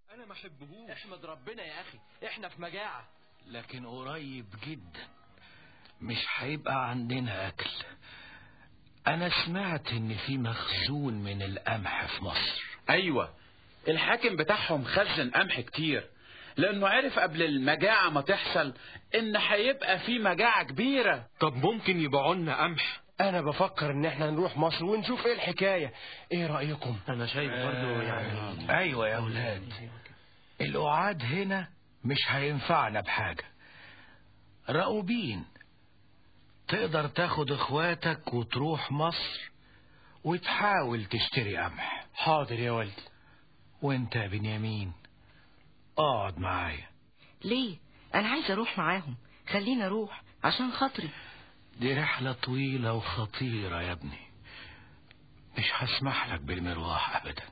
انا ما احبهوش احمد ربنا يا اخي احنا في مجاعة لكن قريب جدا مش هيبقى عندنا اكل انا سمعت ان في مخزون من القمح في مصر ايوه الحاكم بتاعهم خزن قمح كتير لانه عرف قبل المجاعة ما تحصل ان هيبقى في مجاعة كبيرة طب ممكن يبيعوا لنا قمح انا بفكر ان احنا نروح مصر ونشوف ايه الحكاية ايه رأيكم انا شايف برضه يعني ايوه يا اولاد القعاد هنا مش هينفعنا بحاجة راؤوبين تقدر تاخد اخواتك وتروح مصر وتحاول تشتري قمح حاضر يا والدي وانت يا بنيامين اقعد معايا ليه انا عايزه اروح معاهم خليني اروح عشان خاطري دي رحلة طويلة وخطيرة يا ابني مش هسمح لك بالمروح ابدا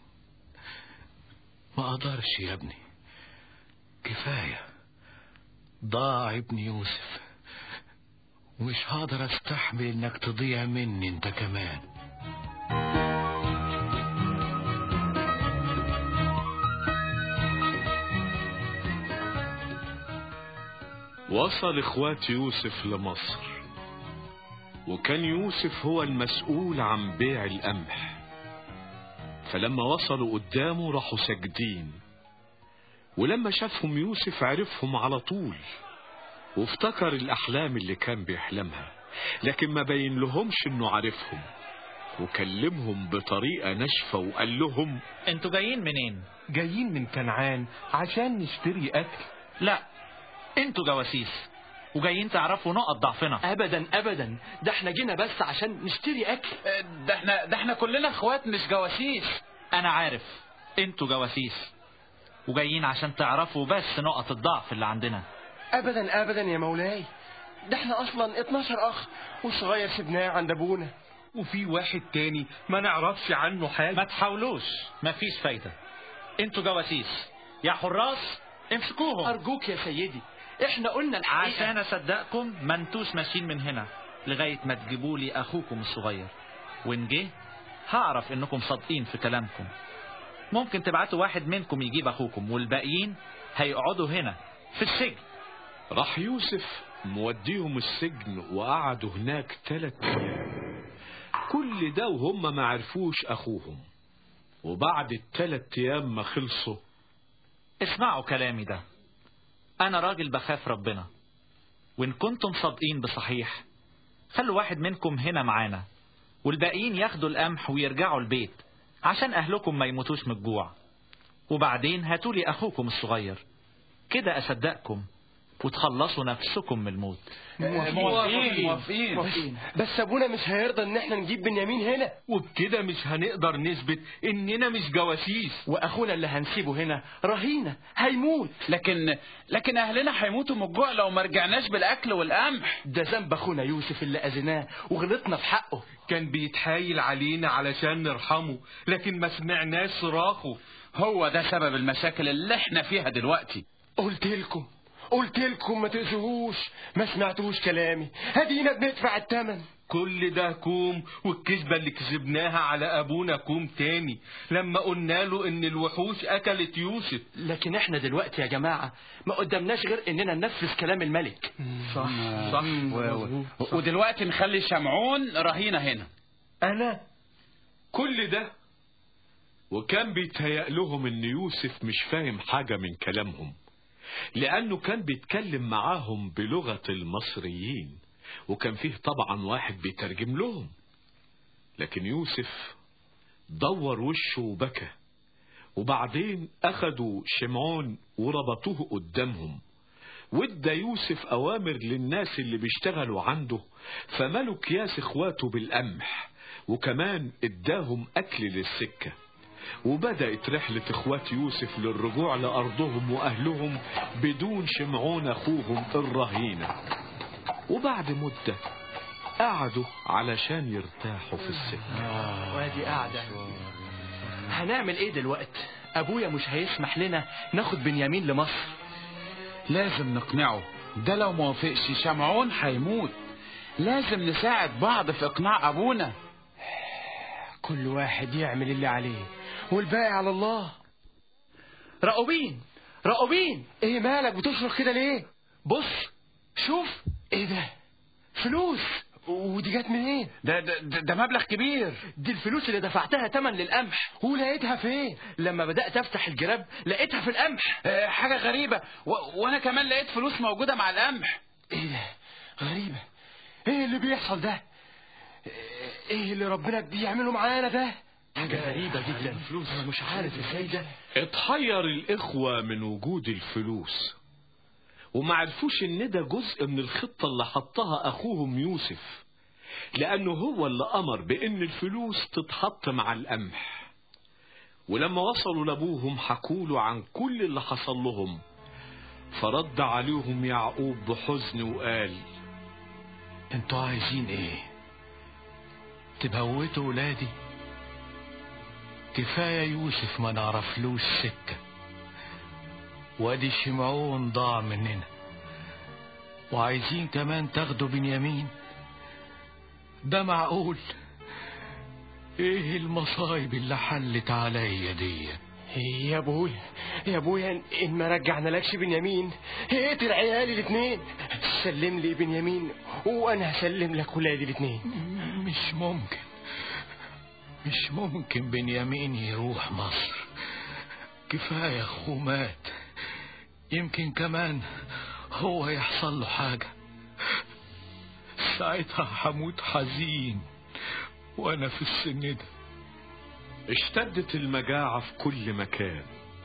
ما اقدرش يا ابني كفاية ضاع ابن يوسف ومش هقدر استحمل انك تضيع مني انت كمان وصل اخوات يوسف لمصر وكان يوسف هو المسؤول عن بيع القمح فلما وصلوا قدامه راحوا ساجدين ولما شافهم يوسف عرفهم على طول وافتكر الأحلام اللي كان بيحلمها لكن ما بين لهمش انه عارفهم وكلمهم بطريقة ناشفة وقال لهم انتوا جايين منين جايين من كنعان عشان نشتري اكل لا انتوا جواسيس وجايين تعرفوا نقط ضعفنا ابدا ابدا ده احنا جينا بس عشان نشتري اكل ده احنا ده احنا كلنا اخوات مش جواسيس انا عارف انتوا جواسيس وجايين عشان تعرفوا بس نقط الضعف اللي عندنا ابدا ابدا يا مولاي ده احنا اصلا 12 اخ والصغير سبناه عند ابونا وفي واحد تاني ما نعرفش عنه ما حاجة تحاولوش مفيش فايدة انتوا جواسيس يا حراس امسكوهم ارجوك يا سيدي احنا قلنا الحقيقة عشان اصدقكم ما انتوش ماشيين من هنا لغاية ما تجيبوا لي اخوكم الصغير وان جه هعرف انكم صادقين في كلامكم ممكن تبعتوا واحد منكم يجيب اخوكم والباقيين هيقعدوا هنا في السجن راح يوسف موديهم السجن وقعدوا هناك ثلاث ايام كل ده وهم ما عرفوش اخوهم وبعد الثلاث ايام ما خلصوا اسمعوا كلامي ده انا راجل بخاف ربنا وان كنتم صادقين بصحيح خلوا واحد منكم هنا معانا والباقيين ياخدوا القمح ويرجعوا البيت عشان اهلكم ما يموتوش من الجوع وبعدين هاتولي اخوكم الصغير كده اصدقكم وتخلصوا نفسكم من الموت موافقين موافقين بس ابونا مش هيرضى ان احنا نجيب بنيامين هنا وبكده مش هنقدر نثبت اننا مش جواسيس واخونا اللي هنسيبه هنا رهينة هيموت لكن لكن اهلنا هيموتوا من الجوع لو ما رجعناش بالاكل والقمح ده ذنب اخونا يوسف اللي اذيناه وغلطنا في حقه كان بيتحايل علينا علشان نرحمه لكن ما سمعناش صراخه هو ده سبب المشاكل اللي احنا فيها دلوقتي قلت لكم قلت لكم ما تأذوهوش ما سمعتوش كلامي هدينا بندفع الثمن كل ده كوم والكذبة اللي كذبناها على أبونا كوم تاني لما قلنا له إن الوحوش أكلت يوسف لكن احنا دلوقتي يا جماعة ما قدامناش غير اننا ننفذ كلام الملك صح صح ودلوقتي نخلي شمعون رهينة هنا أنا كل ده وكان بيتهيأ لهم ان يوسف مش فاهم حاجة من كلامهم لانه كان بيتكلم معاهم بلغة المصريين وكان فيه طبعا واحد بيترجم لهم لكن يوسف دور وشه وبكى وبعدين اخدوا شمعون وربطوه قدامهم وادى يوسف اوامر للناس اللي بيشتغلوا عنده فملوا اكياس اخواته بالقمح وكمان اداهم اكل للسكه وبدأت رحلة اخوات يوسف للرجوع لأرضهم وأهلهم بدون شمعون أخوهم الرهينة وبعد مدة قعدوا علشان يرتاحوا في السجن وادي قاعدة هنعمل ايه دلوقتي ابويا مش هيسمح لنا ناخد بنيامين لمصر لازم نقنعه ده لو موافقش شمعون هيموت لازم نساعد بعض في اقناع ابونا كل واحد يعمل اللي عليه والباقي على الله راقوبين راقوبين ايه مالك بتصرخ كده ليه بص شوف ايه ده فلوس ودي جت منين ده, ده, ده, ده مبلغ كبير دي الفلوس اللي دفعتها تمن للقمح ولقيتها فين لما بدأت أفتح الجراب لقيتها في القمح آه، حاجة غريبة و... وأنا كمان لقيت فلوس موجودة مع القمح ايه ده غريبة ايه اللي بيحصل ده ايه اللي ربنا بيعمله معانا ده حاجة غريبة جدا فلوس أنا مش عارف ازاي ده اتحير الإخوة من وجود الفلوس وما عرفوش إن ده جزء من الخطة اللي حطها أخوهم يوسف لأنه هو اللي أمر بإن الفلوس تتحط مع القمح ولما وصلوا لأبوهم حكوله عن كل اللي حصل لهم فرد عليهم يعقوب بحزن وقال انتوا عايزين ايه تموتوا ولادي كفاية يوسف ما نعرفلوش سكة وادي شمعون ضاع مننا وعايزين كمان تاخدوا بنيامين ده معقول ايه المصايب اللي حلت عليا دي يا ابويا يا ابويا ان ما رجعنا لكش بنيامين اقتل عيالي الاثنين سلم لي بنيامين وانا هسلم لك ولادي الاثنين مش ممكن مش ممكن بنيامين يروح مصر كفاية اخوه مات يمكن كمان هو يحصل له حاجة ساعتها هموت حزين وانا في السن ده اشتدت المجاعة في كل مكان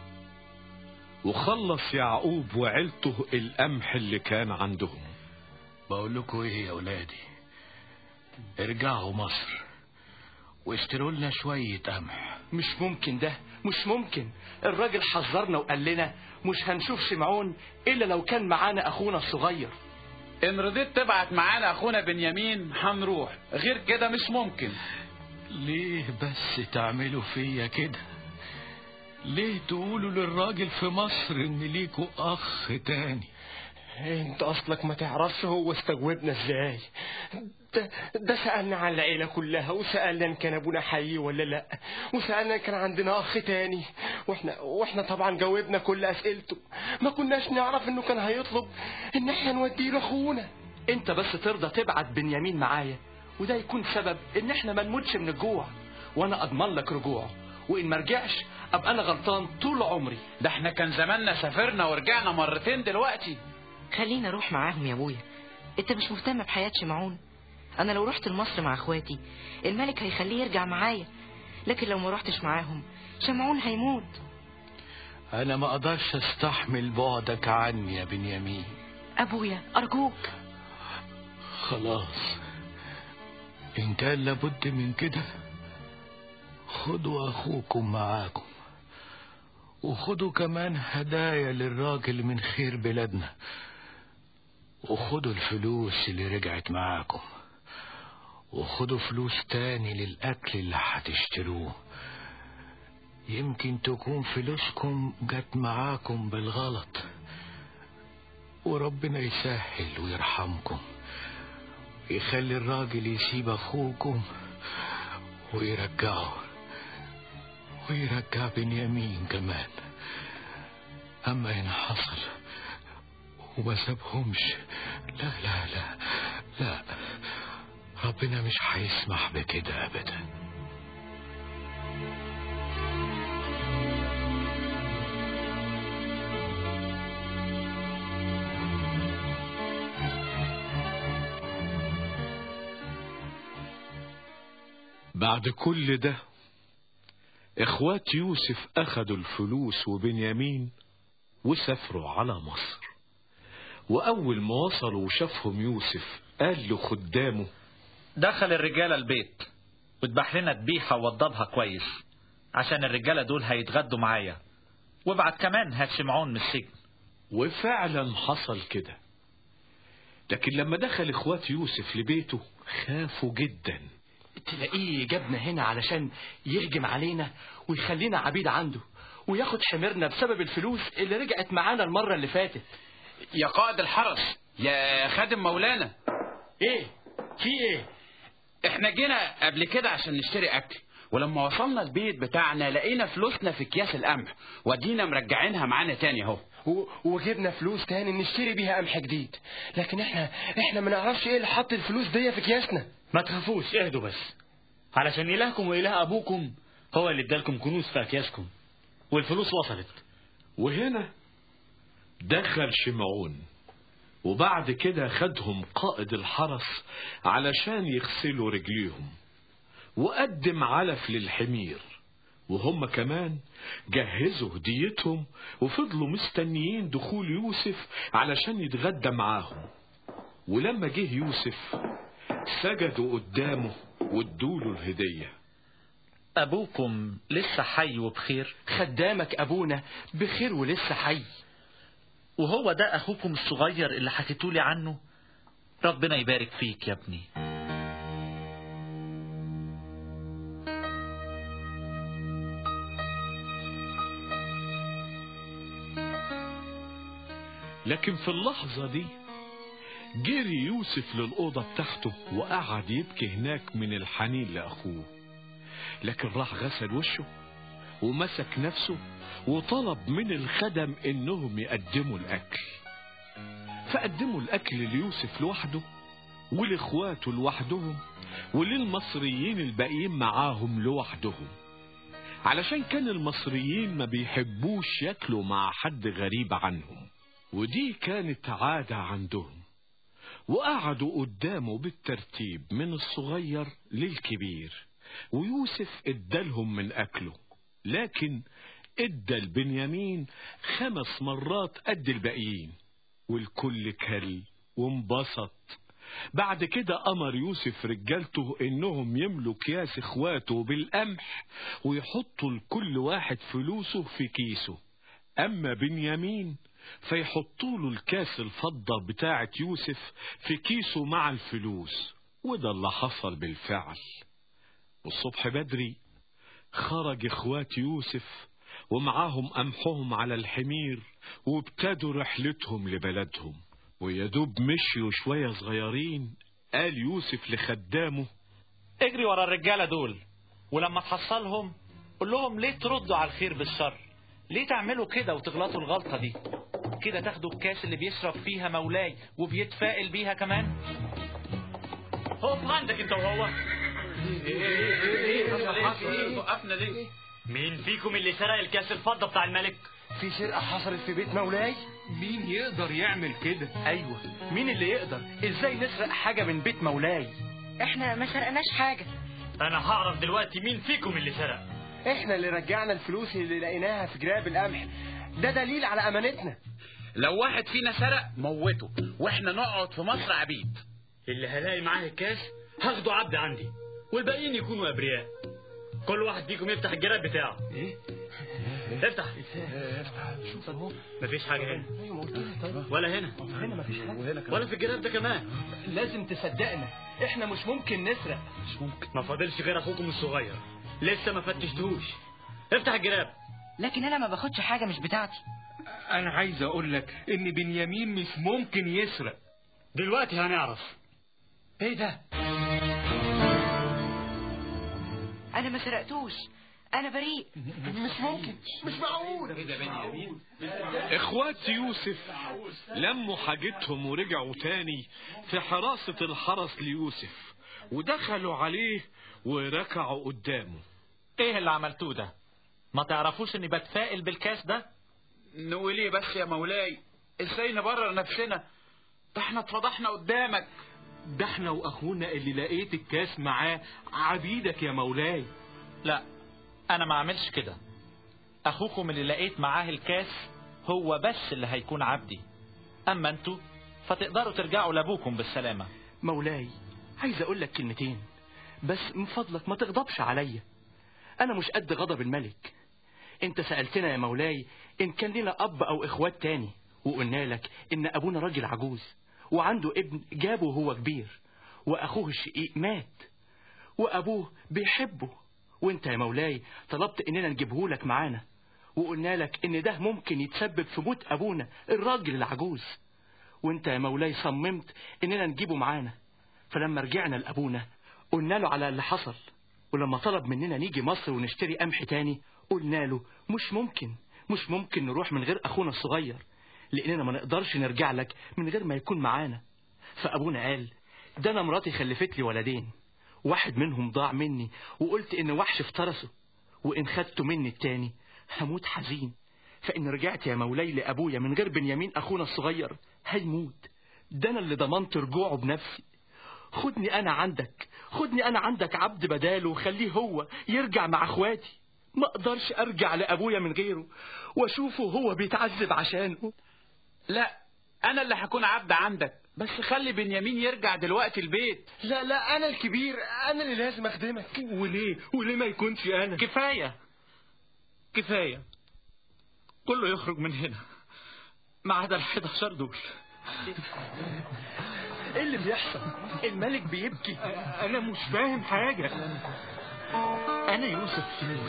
وخلص يعقوب وعيلته القمح اللي كان عندهم بقول لكم ايه يا ولادي ارجعوا مصر واشتروا لنا شوية قمح مش ممكن ده مش ممكن الراجل حذرنا وقال لنا مش هنشوف شمعون إلا لو كان معانا أخونا الصغير إن رضيت تبعت معانا أخونا بنيامين هنروح غير كده مش ممكن ليه بس تعملوا فيا كده ليه تقولوا للراجل في مصر ان ليكوا اخ تاني انت اصلك ما تعرفش هو استجوبنا ازاي ده, ده سألنا عن العيلة كلها وسألنا ان كان ابونا حي ولا لا وسألنا ان كان عندنا اخ تاني واحنا واحنا طبعا جاوبنا كل اسئلته ما كناش نعرف انه كان هيطلب ان احنا نوديه لاخونا انت بس ترضى تبعت بنيامين معايا وده يكون سبب ان احنا ما نموتش من الجوع وانا اضمن لك رجوعه وان ما رجعش ابقى انا غلطان طول عمري ده احنا كان زماننا سافرنا ورجعنا مرتين دلوقتي خلينا اروح معاهم يا ابويا انت مش مهتم بحياة شمعون انا لو رحت لمصر مع اخواتي الملك هيخليه يرجع معايا لكن لو ما رحتش معاهم شمعون هيموت انا ما اقدرش استحمل بعدك عني يا بنيامين ابويا ارجوك خلاص ان كان لابد من كده خدوا اخوكم معاكم وخدوا كمان هدايا للراجل من خير بلادنا وخدوا الفلوس اللي رجعت معاكم وخدوا فلوس تاني للأكل اللي هتشتروه يمكن تكون فلوسكم جت معاكم بالغلط وربنا يسهل ويرحمكم ويخلي الراجل يسيب أخوكم ويرجعه ويرجع بنيامين كمان أما إن حصل وما سابهمش لا لا لا لا ربنا مش هيسمح بكده أبدا بعد كل ده اخوات يوسف اخدوا الفلوس وبنيامين وسافروا على مصر واول ما وصلوا وشافهم يوسف قال له خدامه دخل الرجالة البيت وذبح لنا ذبيحة ووضبها كويس عشان الرجالة دول هيتغدوا معايا وابعت كمان هات شمعون من السجن وفعلا حصل كده لكن لما دخل اخوات يوسف لبيته خافوا جدا تلاقيه جابنا هنا علشان يهجم علينا ويخلينا عبيد عنده وياخد حميرنا بسبب الفلوس اللي رجعت معانا المرة اللي فاتت يا قائد الحرس يا خادم مولانا ايه في ايه احنا جينا قبل كده عشان نشتري اكل ولما وصلنا البيت بتاعنا لقينا فلوسنا في اكياس القمح ودينا مرجعينها معانا تاني اهو و- وجبنا فلوس تاني نشتري بيها قمح جديد لكن احنا احنا ما نعرفش ايه اللي حط الفلوس دي في اكياسنا ما تخافوش اهدوا بس علشان إلهكم وإله أبوكم هو اللي ادالكم كنوز في أكياسكم والفلوس وصلت وهنا دخل شمعون وبعد كده خدهم قائد الحرس علشان يغسلوا رجليهم وقدم علف للحمير وهم كمان جهزوا هديتهم وفضلوا مستنيين دخول يوسف علشان يتغدى معاهم ولما جه يوسف سجدوا قدامه وادوله الهديه أبوكم لسه حي وبخير خدامك أبونا بخير ولسه حي وهو ده أخوكم الصغير اللي حكيتولي عنه ربنا يبارك فيك يا ابني لكن في اللحظة دي جري يوسف للأوضة بتاعته وقعد يبكي هناك من الحنين لأخوه لكن راح غسل وشه ومسك نفسه وطلب من الخدم انهم يقدموا الاكل فقدموا الاكل ليوسف لوحده ولاخواته لوحدهم وللمصريين الباقيين معاهم لوحدهم علشان كان المصريين ما بيحبوش ياكلوا مع حد غريب عنهم ودي كانت عادة عندهم وقعدوا قدامه بالترتيب من الصغير للكبير ويوسف ادالهم من اكله لكن ادى البنيامين خمس مرات قد الباقيين والكل كل وانبسط بعد كده امر يوسف رجالته انهم يملوا اكياس اخواته بالقمح ويحطوا لكل واحد فلوسه في كيسه اما بنيامين فيحطوا له الكاس الفضة بتاعة يوسف في كيسه مع الفلوس وده اللي حصل بالفعل والصبح بدري خرج اخوات يوسف ومعاهم قمحهم على الحمير وابتدوا رحلتهم لبلدهم ويدوب مشيوا شوية صغيرين قال يوسف لخدامه اجري ورا الرجالة دول ولما تحصلهم قول لهم ليه تردوا على الخير بالشر ليه تعملوا كده وتغلطوا الغلطة دي كده تاخدوا الكاس اللي بيشرب فيها مولاي وبيتفائل بيها كمان هقف عندك انت وهو وقفنا ليه مين فيكم اللي سرق الكاس الفضة بتاع الملك في سرقة حصلت في بيت مولاي مين يقدر يعمل كده أيوة مين اللي يقدر إزاي نسرق حاجة من بيت مولاي احنا ما سرقناش حاجة انا هعرف دلوقتي مين فيكم اللي سرق احنا اللي رجعنا الفلوس اللي لقيناها في جراب القمح ده دليل على امانتنا لو واحد فينا سرق موته واحنا نقعد في مصر عبيد اللي هلاقي معاه الكاس هاخده عبد عندي والباقيين يكونوا ابرياء كل واحد فيكم يفتح الجراب بتاعه ايه افتح شوف اهو مفيش حاجه هنا ايوه ما قلت لك طيب ولا هنا هنا مفيش حاجة ولا في الجراب ده كمان لازم تصدقنا احنا مش ممكن نسرق ما فاضلش غير اخوكم الصغير لسه ما فتشتهوش افتح الجراب لكن انا ما باخدش حاجة مش بتاعتي انا عايز اقول لك ان بنيامين مش ممكن يسرق دلوقتي هنعرف ايه ده انا ما سرقتوش انا بريء مش ممكن مش معقول اخوات يوسف لموا حاجتهم ورجعوا تاني في حراسة الحرس ليوسف ودخلوا عليه وركعوا قدامه ايه اللي عملتوه ده ما تعرفوش اني بتفائل بالكاس ده نقول ايه بس يا مولاي ازاي نبرر نفسنا ده احنا اتفضحنا قدامك ده احنا واخونا اللي لقيت الكاس معاه عبيدك يا مولاي لا انا ما اعملش كده اخوكم اللي لقيت معاه الكاس هو بس اللي هيكون عبدي اما انتوا فتقدروا ترجعوا لابوكم بالسلامة مولاي عايز اقول لك كلمتين بس من فضلك ما تغضبش عليا انا مش قد غضب الملك انت سألتنا يا مولاي ان كان لنا اب او اخوات تاني وقلنا لك ان ابونا راجل عجوز وعنده ابن جابه وهو كبير واخوه الشقيق مات وابوه بيحبه وانت يا مولاي طلبت اننا نجيبه لك معانا وقلنا لك ان ده ممكن يتسبب في موت ابونا الراجل العجوز وانت يا مولاي صممت اننا نجيبه معانا فلما رجعنا لابونا قلنا له على اللي حصل ولما طلب مننا نيجي مصر ونشتري قمح تاني قلنا له مش ممكن مش ممكن نروح من غير أخونا الصغير لأننا ما نقدرش نرجع لك من غير ما يكون معانا فأبونا قال ده أنا مراتي خلفت لي ولدين واحد منهم ضاع مني وقلت إن وحش افترسه وإن خدته مني التاني هموت حزين فإن رجعت يا مولاي لأبويا من غير بنيامين أخونا الصغير هيموت ده أنا اللي ضمنت رجوعه بنفسي خدني أنا عندك خدني أنا عندك عبد بداله وخليه هو يرجع مع أخواتي ما أقدرش أرجع لأبويا من غيره وأشوفه هو بيتعذب عشانه لا انا اللي هكون عبد عندك بس خلي بنيامين يرجع دلوقتي البيت لا لا انا الكبير انا اللي لازم اخدمك وليه وليه ما يكونش انا كفاية كفاية كله يخرج من هنا ما عدا ال 11 دول إيه اللي بيحصل الملك بيبكي انا مش فاهم حاجه أنا يوسف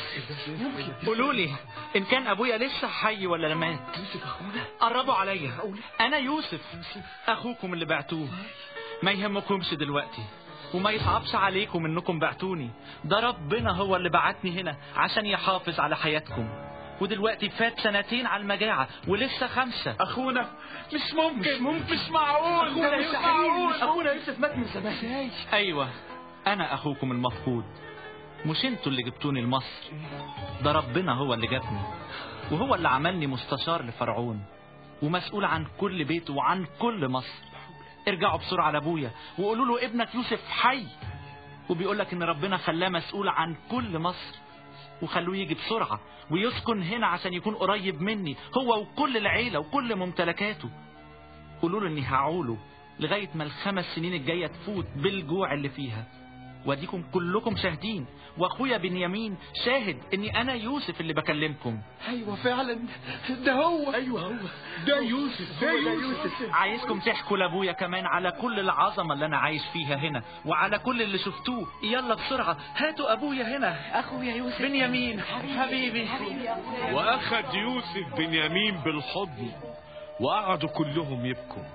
قولوا لي إن كان أبويا لسه حي ولا مات يوسف أخونا قربوا عليا أنا يوسف أخوكم اللي بعتوه ما يهمكمش دلوقتي وما يصعبش عليكم إنكم بعتوني ده ربنا هو اللي بعتني هنا عشان يحافظ على حياتكم ودلوقتي فات سنتين على المجاعة ولسه خمسة اخونا مش ممكن مش, ممكن. مش معقول أخونا مش يوسف معقول أخونا يوسف مات من زمان أيوة أنا أخوكم المفقود مش انتوا اللي جبتوني لمصر ده ربنا هو اللي جابني وهو اللي عملني مستشار لفرعون ومسؤول عن كل بيت وعن كل مصر ارجعوا بسرعة لأبويا وقولوا له ابنك يوسف حي وبيقول لك ان ربنا خلاه مسؤول عن كل مصر وخلوه يجي بسرعة ويسكن هنا عشان يكون قريب مني هو وكل العيلة وكل ممتلكاته قولوا له اني هعوله لغاية ما الخمس سنين الجاية تفوت بالجوع اللي فيها واديكم كلكم شاهدين واخويا بنيامين شاهد اني انا يوسف اللي بكلمكم ايوه فعلا ده هو أيوه هو ده يوسف ده يوسف عايزكم تحكوا لابويا كمان على كل العظمة اللي انا عايش فيها هنا وعلى كل اللي شفتوه يلا بسرعة هاتوا ابويا هنا أخويا يوسف بنيامين حبيبي وأخذ يوسف بنيامين بالحضن وقعدوا كلهم يبكوا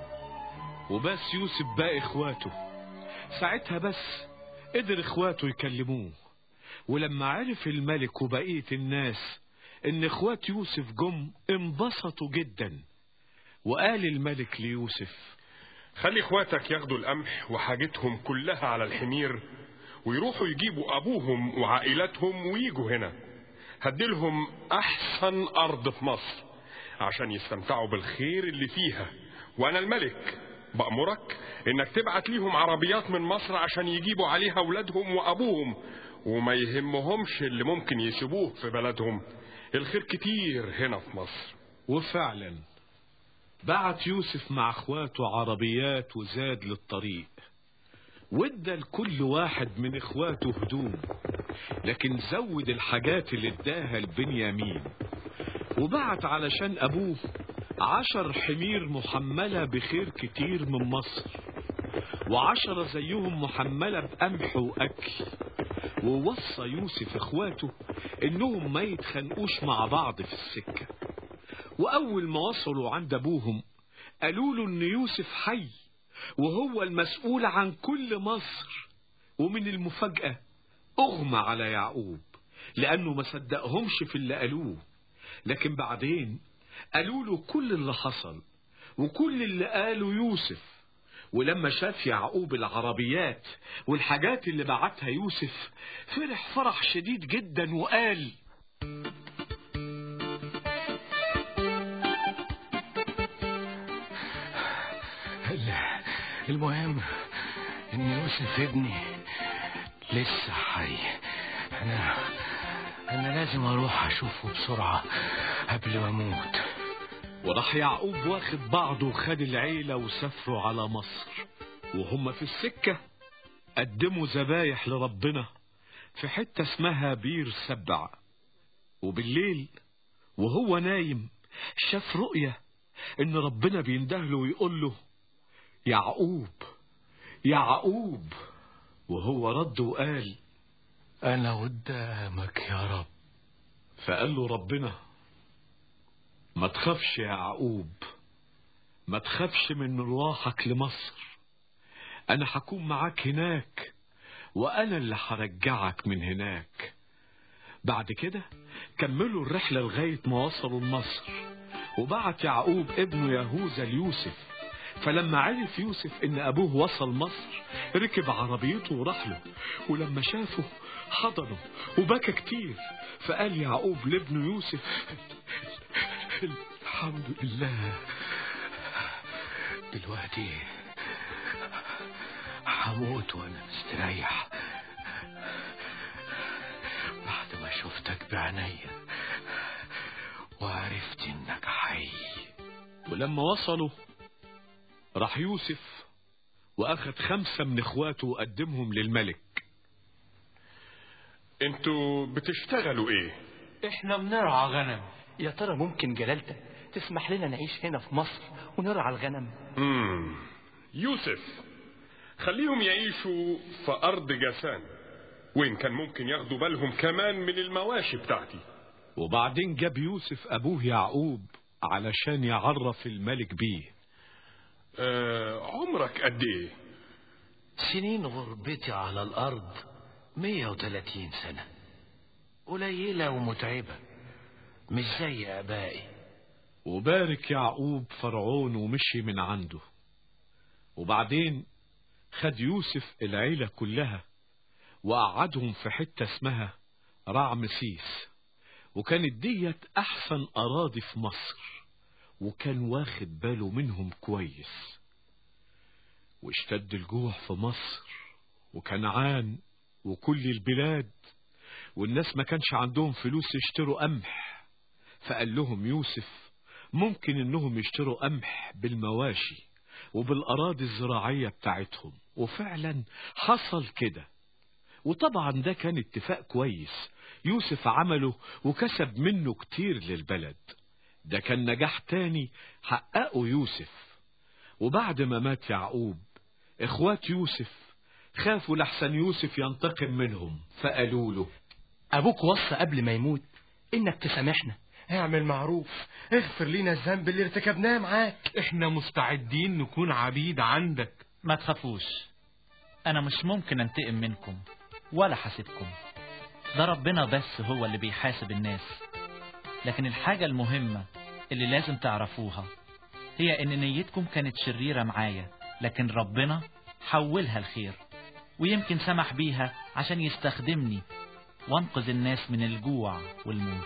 وبس يوسف باقي إخواته ساعتها بس قدر إخواته يكلموه ولما عرف الملك وبقية الناس إن إخوات يوسف جم انبسطوا جدا وقال الملك ليوسف خلي اخواتك ياخدوا القمح وحاجتهم كلها على الحمير ويروحوا يجيبوا ابوهم وعائلاتهم ويجوا هنا هديلهم احسن ارض في مصر عشان يستمتعوا بالخير اللي فيها وانا الملك بأمرك انك تبعت ليهم عربيات من مصر عشان يجيبوا عليها اولادهم وابوهم وما يهمهمش اللي ممكن يسيبوه في بلدهم الخير كتير هنا في مصر وفعلا بعت يوسف مع اخواته عربيات وزاد للطريق وادى لكل واحد من اخواته هدوم لكن زود الحاجات اللي اداها لبنيامين وبعت علشان ابوه عشر حمير محملة بخير كتير من مصر وعشرة زيهم محملة بقمح وأكل ووصى يوسف اخواته انهم ما يتخانقوش مع بعض في السكة واول ما وصلوا عند ابوهم قالوا له ان يوسف حي وهو المسؤول عن كل مصر ومن المفاجأة اغمى على يعقوب لانه ما صدقهمش في اللي قالوه لكن بعدين قالوا له كل اللي حصل وكل اللي قاله يوسف ولما شاف يعقوب العربيات والحاجات اللي بعتها يوسف فرح فرح شديد جدا وقال لا المهم ان يوسف ابني لسه حي انا انا لازم اروح اشوفه بسرعه قبل ما اموت وراح يعقوب واخد بعضه وخد العيلة وسافروا على مصر وهم في السكة قدموا ذبايح لربنا في حتة اسمها بير سبع وبالليل وهو نايم شاف رؤية ان ربنا بيندهله ويقول له يعقوب يعقوب وهو رد وقال انا قدامك يا رب فقال له ربنا ما تخافش يا يعقوب ما تخافش من رواحك لمصر انا هكون معاك هناك وأنا اللي هرجعك من هناك بعد كده كملوا الرحلة لغاية ما وصلوا لمصر وبعت يعقوب ابنه يهوذا ليوسف فلما عرف يوسف ان ابوه وصل مصر ركب عربيته وراح له ولما شافه حضنه وبكى كتير فقال يعقوب لابنه يوسف الحمد لله دلوقتي هموت وانا مستريح بعد ما شفتك بعينيا وعرفت انك حي ولما وصلوا راح يوسف واخد خمسة من اخواته وقدمهم للملك انتوا بتشتغلوا ايه احنا بنرعى غنم يا ترى ممكن جلالتك تسمح لنا نعيش هنا في مصر ونرعى الغنم مم. يوسف خليهم يعيشوا في أرض جاسان وإن كان ممكن ياخدوا بالهم كمان من المواشي بتاعتي وبعدين جاب يوسف ابوه يعقوب علشان يعرف الملك بيه آه عمرك قد ايه سنين غربتي على الأرض 130 سنة قليلة ومتعبة مش زي آبائي وبارك يعقوب فرعون ومشي من عنده وبعدين خد يوسف العيلة كلها وقعدهم في حتة اسمها رعمسيس وكانت ديت أحسن أراضي في مصر وكان واخد باله منهم كويس واشتد الجوع في مصر وكنعان وكل البلاد والناس ما كانش عندهم فلوس يشتروا قمح فقال لهم يوسف ممكن انهم يشتروا قمح بالمواشي وبالأراضي الزراعية بتاعتهم وفعلا حصل كده وطبعا ده كان اتفاق كويس يوسف عمله وكسب منه كتير للبلد ده كان نجاح تاني حققه يوسف وبعد ما مات يعقوب اخوات يوسف خافوا لحسن يوسف ينتقم منهم فقالوا له ابوك وصى قبل ما يموت انك تسامحنا اعمل معروف اغفر لنا الذنب اللي ارتكبناه معاك احنا مستعدين نكون عبيد عندك ما تخافوش انا مش ممكن انتقم منكم ولا حاسبكم ده ربنا بس هو اللي بيحاسب الناس لكن الحاجة المهمة اللي لازم تعرفوها هي ان نيتكم كانت شريرة معايا لكن ربنا حولها الخير ويمكن سمح بيها عشان يستخدمني وانقذ الناس من الجوع والموت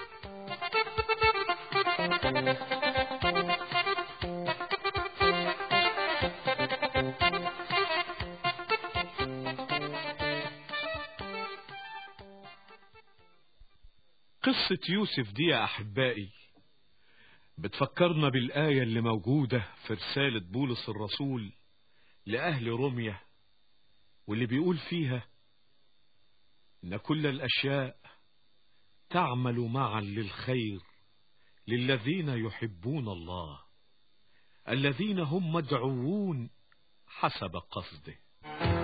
قصة يوسف دي يا أحبائي بتفكرنا بالآية اللي موجودة في رسالة بولس الرسول لأهل روميا واللي بيقول فيها إن كل الأشياء تعمل معا للخير للذين يحبون الله الذين هم مدعوون حسب قصده